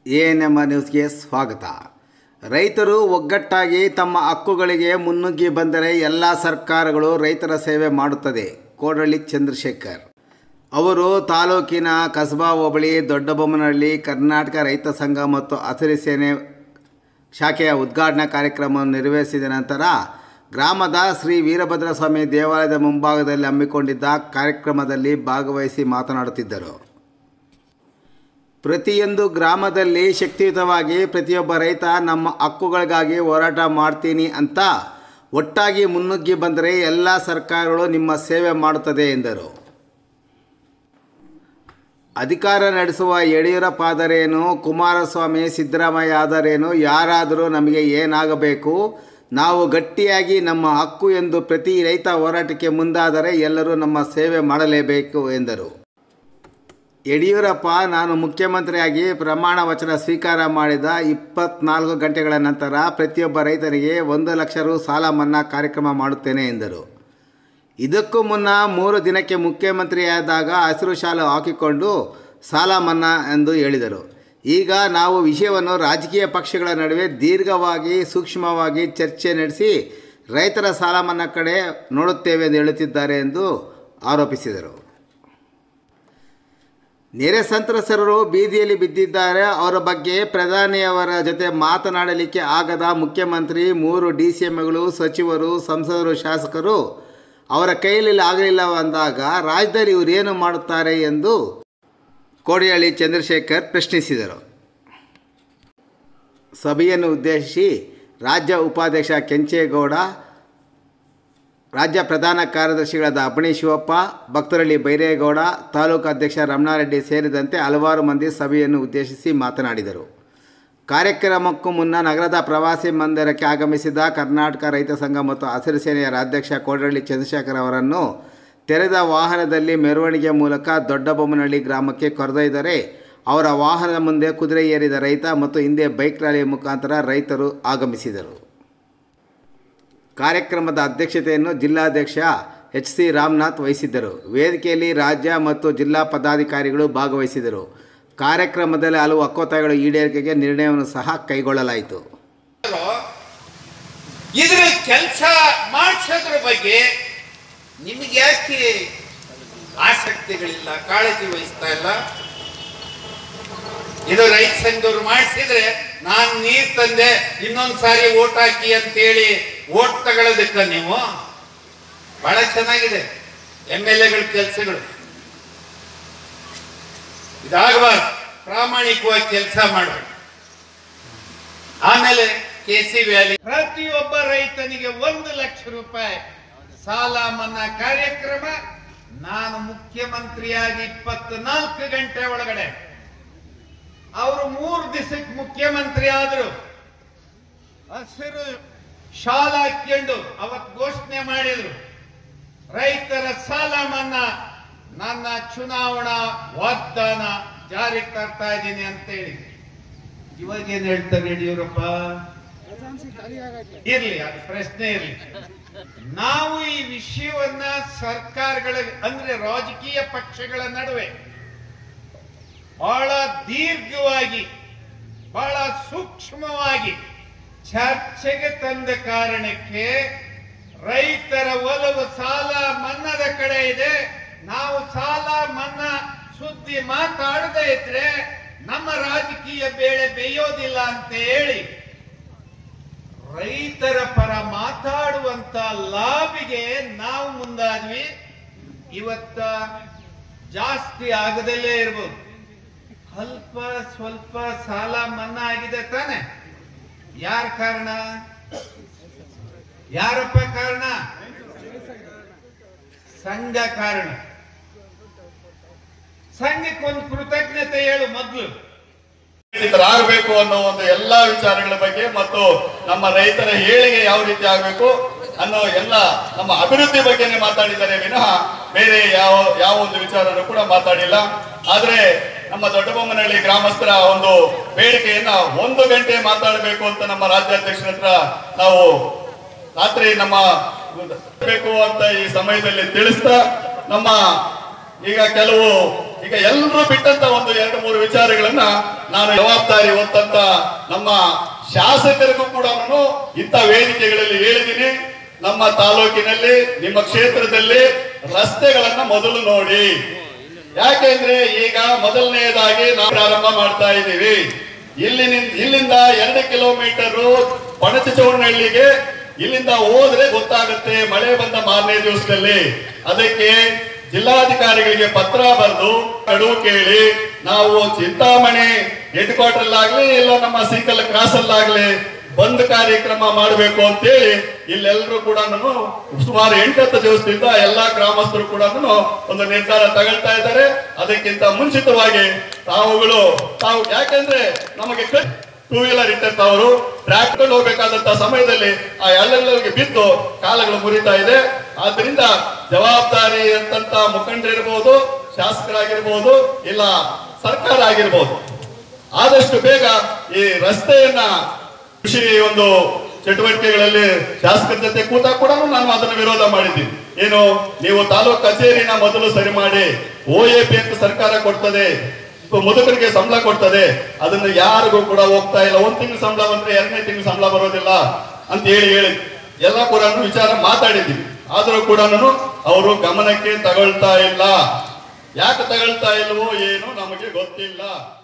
A N M ನ್ಯೂಸ್ಗೆ ಸ್ವಾಗತ ರೈತರು ಒಗ್ಗಟ್ಟಾಗಿ ತಮ್ಮ ಹಕ್ಕುಗಳಿಗೆ ಮುನ್ನುಗ್ಗಿ ಬಂದರೆ ಎಲ್ಲ ಸರ್ಕಾರಗಳು ರೈತರ ಸೇವೆ ಮಾಡುತ್ತದೆ ಕೋಡಳ್ಳಿ ಚಂದ್ರಶೇಖರ್ ಅವರು ತಾಲೂಕಿನ ಕಸಬಾ ಹೋಬಳಿ ದೊಡ್ಡಬೊಮ್ಮನಹಳ್ಳಿ ಕರ್ನಾಟಕ ರೈತ ಸಂಘ ಮತ್ತು ಹಸಿರು ಸೇನೆ ಶಾಖೆಯ ಉದ್ಘಾಟನಾ ಕಾರ್ಯಕ್ರಮವನ್ನು ನೆರವೇರಿಸಿದ ನಂತರ ಗ್ರಾಮದ ಶ್ರೀ ವೀರಭದ್ರ ಸ್ವಾಮಿ ದೇವಾಲಯದ ಮುಂಭಾಗದಲ್ಲಿ ಹಮ್ಮಿಕೊಂಡಿದ್ದ ಕಾರ್ಯಕ್ರಮದಲ್ಲಿ ಭಾಗವಹಿಸಿ ಮಾತನಾಡುತ್ತಿದ್ದರು ಪ್ರತಿಯೊಂದು ಗ್ರಾಮದಲ್ಲಿ ಶಕ್ತಿಯುತವಾಗಿ ಪ್ರತಿಯೊಬ್ಬ ರೈತ ನಮ್ಮ ಹಕ್ಕುಗಳಿಗಾಗಿ ಹೋರಾಟ ಮಾಡ್ತೀನಿ ಅಂತ ಒಟ್ಟಾಗಿ ಮುನ್ನುಗ್ಗಿ ಬಂದರೆ ಎಲ್ಲ ಸರ್ಕಾರಗಳು ನಿಮ್ಮ ಸೇವೆ ಮಾಡುತ್ತದೆ ಎಂದರು ಅಧಿಕಾರ ನಡೆಸುವ ಯಡಿಯೂರಪ್ಪ ಆದರೇನು ಕುಮಾರಸ್ವಾಮಿ ಸಿದ್ದರಾಮಯ್ಯ ಆದರೇನು ಯಾರಾದರೂ ನಮಗೆ ಏನಾಗಬೇಕು ನಾವು ಗಟ್ಟಿಯಾಗಿ ನಮ್ಮ ಹಕ್ಕು ಎಂದು ಪ್ರತಿ ರೈತ ಹೋರಾಟಕ್ಕೆ ಮುಂದಾದರೆ ಎಲ್ಲರೂ ನಮ್ಮ ಸೇವೆ ಮಾಡಲೇಬೇಕು ಎಂದರು ಯಡಿಯೂರಪ್ಪ ನಾನು ಮುಖ್ಯಮಂತ್ರಿಯಾಗಿ ಪ್ರಮಾಣ ವಚನ ಸ್ವೀಕಾರ ಮಾಡಿದ ಇಪ್ಪತ್ನಾಲ್ಕು ಗಂಟೆಗಳ ನಂತರ ಪ್ರತಿಯೊಬ್ಬ ರೈತನಿಗೆ ಒಂದು ಲಕ್ಷ ರು ಸಾಲ ಮನ್ನಾ ಕಾರ್ಯಕ್ರಮ ಮಾಡುತ್ತೇನೆ ಎಂದರು ಇದಕ್ಕೂ ಮುನ್ನ ಮೂರು ದಿನಕ್ಕೆ ಮುಖ್ಯಮಂತ್ರಿಯಾದಾಗ ಹಸಿರು ಶಾಲು ಹಾಕಿಕೊಂಡು ಸಾಲ ಮನ್ನಾ ಎಂದು ಹೇಳಿದರು ಈಗ ನಾವು ವಿಷಯವನ್ನು ರಾಜಕೀಯ ಪಕ್ಷಗಳ ನಡುವೆ ದೀರ್ಘವಾಗಿ ಸೂಕ್ಷ್ಮವಾಗಿ ಚರ್ಚೆ ನಡೆಸಿ ರೈತರ ಸಾಲ ಮನ್ನಾ ಕಡೆ ನೋಡುತ್ತೇವೆ ಎಂದು ಹೇಳುತ್ತಿದ್ದಾರೆ ಎಂದು ಆರೋಪಿಸಿದರು ನೆರೆ ಸಂತ್ರಸ್ತರು ಬೀದಿಯಲ್ಲಿ ಬಿದ್ದಿದ್ದಾರೆ ಅವರ ಬಗ್ಗೆ ಪ್ರಧಾನಿಯವರ ಜೊತೆ ಮಾತನಾಡಲಿಕ್ಕೆ ಆಗದ ಮುಖ್ಯಮಂತ್ರಿ ಮೂರು ಡಿ ಸಿ ಎಂಗಳು ಸಚಿವರು ಸಂಸದರು ಶಾಸಕರು ಅವರ ಕೈಯಲ್ಲಿ ಆಗಲಿಲ್ಲ ಅಂದಾಗ ರಾಜ್ಯದಲ್ಲಿ ಇವರೇನು ಮಾಡುತ್ತಾರೆ ಎಂದು ಕೋಡಿಹಳ್ಳಿ ಚಂದ್ರಶೇಖರ್ ಪ್ರಶ್ನಿಸಿದರು ಸಭೆಯನ್ನು ಉದ್ದೇಶಿಸಿ ರಾಜ್ಯ ಉಪಾಧ್ಯಕ್ಷ ಕೆಂಚೇಗೌಡ ರಾಜ್ಯ ಪ್ರಧಾನ ಕಾರ್ಯದರ್ಶಿಗಳಾದ ಅಪಣಿ ಶಿವಪ್ಪ ಭಕ್ತರಳ್ಳಿ ಬೈರೇಗೌಡ ತಾಲೂಕು ಅಧ್ಯಕ್ಷ ರಮಣಾರೆಡ್ಡಿ ಸೇರಿದಂತೆ ಹಲವಾರು ಮಂದಿ ಸಭೆಯನ್ನು ಉದ್ದೇಶಿಸಿ ಮಾತನಾಡಿದರು ಕಾರ್ಯಕ್ರಮಕ್ಕೂ ಮುನ್ನ ನಗರದ ಪ್ರವಾಸಿ ಮಂದಿರಕ್ಕೆ ಆಗಮಿಸಿದ ಕರ್ನಾಟಕ ರೈತ ಸಂಘ ಮತ್ತು ಹಸಿರು ಸೇನೆಯ ರಾಜ್ಯಾಧ್ಯಕ್ಷ ಕೋಡಹಳ್ಳಿ ಚಂದ್ರಶೇಖರ್ ಅವರನ್ನು ತೆರೆದ ವಾಹನದಲ್ಲಿ ಮೆರವಣಿಗೆ ಮೂಲಕ ದೊಡ್ಡಬೊಮ್ಮನಹಳ್ಳಿ ಗ್ರಾಮಕ್ಕೆ ಕರೆದೊಯ್ದರೆ ಅವರ ವಾಹನದ ಮುಂದೆ ಕುದುರೆ ಏರಿದ ರೈತ ಮತ್ತು ಹಿಂದೆ ಬೈಕ್ ರ್ಯಾಲಿ ಮುಖಾಂತರ ರೈತರು ಆಗಮಿಸಿದರು ಕಾರ್ಯಕ್ರಮದ ಅಧ್ಯಕ್ಷತೆಯನ್ನು ಜಿಲ್ಲಾಧ್ಯಕ್ಷ ಎಚ್ ಸಿ ರಾಮನಾಥ್ ವಹಿಸಿದ್ದರು ವೇದಿಕೆಯಲ್ಲಿ ರಾಜ್ಯ ಮತ್ತು ಜಿಲ್ಲಾ ಪದಾಧಿಕಾರಿಗಳು ಭಾಗವಹಿಸಿದರು ಕಾರ್ಯಕ್ರಮದಲ್ಲಿ ಹಲವು ಹಕ್ಕೊತ್ತಾಯಗಳು ಈಡೇರಿಕೆಗೆ ನಿರ್ಣಯವನ್ನು ಸಹ ಕೈಗೊಳ್ಳಲಾಯಿತು ಇದ್ರ ಕೆಲಸ ಮಾಡಿಸೋದ್ರ ಬಗ್ಗೆ ನಿಮಗೆ ಯಾಕೆ ಆಸಕ್ತಿಗಳಿಲ್ಲ ಕಾಳಜಿ ವಹಿಸ್ತಾ ಇಲ್ಲ ಇದು ರೈತ ಸಂಘದವ್ರು ಮಾಡಿಸಿದ್ರೆ ನಾನ್ ನೀರ್ ತಂದೆ ಇನ್ನೊಂದ್ ಸಾರಿ ಓಟ್ ಹಾಕಿ ಅಂತೇಳಿ ಓಟ್ ತಗೊಳ್ಳೋದಕ್ಕ ನೀವು ಬಹಳ ಚೆನ್ನಾಗಿದೆ ಎಂ ಎಲ್ ಎಗಳ ಕೆಲಸಗಳು ಇದಾಗಬಾರ್ದು ಪ್ರಾಮಾಣಿಕವಾಗಿ ಕೆಲಸ ಮಾಡಬೇಕು ಆಮೇಲೆ ಕೆ ಸಿ ವ್ಯಾಲಿ ಪ್ರತಿಯೊಬ್ಬ ರೈತನಿಗೆ ಒಂದು ಲಕ್ಷ ರೂಪಾಯಿ ಸಾಲ ಮನ್ನಾ ಕಾರ್ಯಕ್ರಮ ನಾನು ಮುಖ್ಯಮಂತ್ರಿಯಾಗಿ ಇಪ್ಪತ್ನಾಲ್ಕು ಗಂಟೆ ಒಳಗಡೆ ಅವರು ಮೂರು ದಿವಸಕ್ಕೆ ಮುಖ್ಯಮಂತ್ರಿ ಆದ್ರು ಹಸಿರು ಶಾಲ ಹಾಕ್ಕೊಂಡು ಅವತ್ ಘೋಷಣೆ ಮಾಡಿದ್ರು ರೈತರ ಸಾಲ ಮನ್ನಾ ನನ್ನ ಚುನಾವಣಾ ವಾಗ್ದಾನ ಜಾರಿಗೆ ತರ್ತಾ ಇದ್ದೀನಿ ಅಂತೇಳಿ ಇವಾಗ ಏನ್ ಹೇಳ್ತಾರೆ ಯಡಿಯೂರಪ್ಪ ಇರ್ಲಿ ಅದು ಪ್ರಶ್ನೆ ಇರ್ಲಿ ನಾವು ಈ ವಿಷಯವನ್ನ ಸರ್ಕಾರಗಳ ಅಂದ್ರೆ ರಾಜಕೀಯ ಪಕ್ಷಗಳ ನಡುವೆ ಬಹಳ ದೀರ್ಘವಾಗಿ ಬಹಳ ಸೂಕ್ಷ್ಮವಾಗಿ ಚರ್ಚೆಗೆ ತಂದ ಕಾರಣಕ್ಕೆ ರೈತರ ಒಲವು ಸಾಲ ಮನ್ನಾದ ಕಡೆ ಇದೆ ನಾವು ಸಾಲ ಮನ್ನಾ ಸುದ್ದಿ ಮಾತಾಡದೇ ಇದ್ರೆ ನಮ್ಮ ರಾಜಕೀಯ ಬೇಳೆ ಬೇಯೋದಿಲ್ಲ ಅಂತ ಹೇಳಿ ರೈತರ ಪರ ಮಾತಾಡುವಂತ ಲಾಬಿಗೆ ನಾವು ಮುಂದಾದ್ವಿ ಇವತ್ತ ಜಾಸ್ತಿ ಆಗದಲ್ಲೇ ಇರ್ಬೋದು ಅಲ್ಪ ಸ್ವಲ್ಪ ಸಾಲ ಮನ್ನಾ ಆಗಿದೆ ತಾನೆ ಯಾರ ಕಾರಣ ಯಾರಪ್ಪ ಕಾರಣ ಸಂಘ ಕಾರಣ ಸಂಘಕ್ಕೊಂದು ಕೃತಜ್ಞತೆ ಹೇಳು ಮೊದಲು ಆಗಬೇಕು ಅನ್ನೋ ಒಂದು ಎಲ್ಲಾ ವಿಚಾರಗಳ ಬಗ್ಗೆ ಮತ್ತು ನಮ್ಮ ರೈತರ ಏಳಿಗೆ ಯಾವ ರೀತಿ ಆಗಬೇಕು ಅನ್ನೋ ಎಲ್ಲ ನಮ್ಮ ಅಭಿವೃದ್ಧಿ ಬಗ್ಗೆನೇ ಮಾತಾಡಿದ್ದಾರೆ ವಿನಃ ಬೇರೆ ಯಾವ ಯಾವ ಒಂದು ವಿಚಾರನೂ ಕೂಡ ಮಾತಾಡಿಲ್ಲ ಆದ್ರೆ ನಮ್ಮ ದೊಡ್ಡಬೊಮ್ಮನಹಳ್ಳಿ ಗ್ರಾಮಸ್ಥರ ಒಂದು ಬೇಡಿಕೆಯನ್ನ ಒಂದು ಗಂಟೆ ಮಾತಾಡಬೇಕು ಅಂತ ನಮ್ಮ ರಾಜ್ಯಾಧ್ಯಕ್ಷರ ಹತ್ರ ನಾವು ರಾತ್ರಿ ನಮ್ಮ ಬೇಕು ಅಂತ ಈ ಸಮಯದಲ್ಲಿ ತಿಳಿಸ್ತಾ ನಮ್ಮ ಈಗ ಕೆಲವು ಈಗ ಎಲ್ಲರೂ ಬಿಟ್ಟಂತ ಒಂದು ಎರಡು ಮೂರು ವಿಚಾರಗಳನ್ನ ನಾನು ಜವಾಬ್ದಾರಿ ಹೊತ್ತಂತ ನಮ್ಮ ಶಾಸಕರಿಗೂ ಕೂಡ ನಾನು ಇಂಥ ವೇದಿಕೆಗಳಲ್ಲಿ ಹೇಳಿದ್ದೀನಿ ನಮ್ಮ ತಾಲೂಕಿನಲ್ಲಿ ನಿಮ್ಮ ಕ್ಷೇತ್ರದಲ್ಲಿ ರಸ್ತೆಗಳನ್ನ ಮೊದಲು ನೋಡಿ ಯಾಕೆಂದ್ರೆ ಈಗ ಮೊದಲನೆಯದಾಗಿ ನಾವು ಪ್ರಾರಂಭ ಮಾಡ್ತಾ ಇದ್ದೀವಿ ಇಲ್ಲಿ ಇಲ್ಲಿಂದ ಎರಡು ಕಿಲೋಮೀಟರ್ ಪಣಚಚೌಡನಹಳ್ಳಿಗೆ ಇಲ್ಲಿಂದ ಹೋದ್ರೆ ಗೊತ್ತಾಗುತ್ತೆ ಮಳೆ ಬಂದ ಮಾರನೇ ದಿವಸದಲ್ಲಿ ಅದಕ್ಕೆ ಜಿಲ್ಲಾಧಿಕಾರಿಗಳಿಗೆ ಪತ್ರ ಬರೆದು ಗಡುವು ಕೇಳಿ ನಾವು ಚಿಂತಾಮಣಿ ಹೆಡ್ ಕ್ವಾರ್ಟರ್ ಆಗ್ಲಿ ಇಲ್ಲ ನಮ್ಮ ಸೀಕಲ್ ಕ್ರಾಸ್ ಅಲ್ಲಾಗ್ಲಿ ಬಂದ್ ಕಾರ್ಯಕ್ರಮ ಮಾಡಬೇಕು ಅಂತೇಳಿ ಇಲ್ಲೆಲ್ಲರೂ ಕೂಡ ಸುಮಾರು ಎಂಟತ್ತು ದಿವಸದಿಂದ ಎಲ್ಲಾ ಗ್ರಾಮಸ್ಥರು ಕೂಡ ಒಂದು ನಿರ್ಧಾರ ತಗೊಳ್ತಾ ಇದ್ದಾರೆ ಅದಕ್ಕಿಂತ ಮುಂಚಿತವಾಗಿ ತಾವುಗಳು ತಾವು ಯಾಕೆಂದ್ರೆ ನಮಗೆ ಟೂ ವೀಲರ್ ಇಟ್ಟಿರ್ತಾವರು ಟ್ರ್ಯಾಕ್ಟರ್ ಹೋಗ್ಬೇಕಾದಂತ ಸಮಯದಲ್ಲಿ ಆ ಎಳ್ಳಗಳಿಗೆ ಬಿದ್ದು ಕಾಲಗಳು ಮುರಿತಾ ಇದೆ ಆದ್ರಿಂದ ಜವಾಬ್ದಾರಿ ಅಂತಂತ ಮುಖಂಡರಿರ್ಬೋದು ಶಾಸಕರಾಗಿರ್ಬೋದು ಇಲ್ಲ ಸರ್ಕಾರ ಆಗಿರ್ಬೋದು ಆದಷ್ಟು ಬೇಗ ಈ ರಸ್ತೆಯನ್ನ ಕೃಷಿ ಒಂದು ಚಟುವಟಿಕೆಗಳಲ್ಲಿ ಶಾಸಕರ ಜೊತೆ ಕೂತ ಕೂಡ ನಾನು ಅದನ್ನು ವಿರೋಧ ಮಾಡಿದ್ದೀನಿ ಏನು ನೀವು ತಾಲೂಕು ಕಚೇರಿನ ಮೊದಲು ಸರಿ ಮಾಡಿ ಓ ಎ ಪಿ ಅಂತ ಸರ್ಕಾರ ಕೊಡ್ತದೆ ಮುದುಕರಿಗೆ ಸಂಬಳ ಕೊಡ್ತದೆ ಅದನ್ನು ಯಾರಿಗೂ ಕೂಡ ಹೋಗ್ತಾ ಇಲ್ಲ ಒಂದ್ ತಿಂಗಳು ಸಂಬಳ ಬಂದ್ರೆ ಎರಡನೇ ತಿಂಗಳು ಸಂಬಳ ಬರೋದಿಲ್ಲ ಅಂತ ಹೇಳಿ ಹೇಳಿ ಎಲ್ಲ ಕೂಡ ವಿಚಾರ ಮಾತಾಡಿದ್ದೀವಿ ಆದರೂ ಕೂಡ ಅವರು ಗಮನಕ್ಕೆ ತಗೊಳ್ತಾ ಇಲ್ಲ ಯಾಕೆ ತಗೊಳ್ತಾ ಇಲ್ವೋ ಏನು ನಮಗೆ ಗೊತ್ತಿಲ್ಲ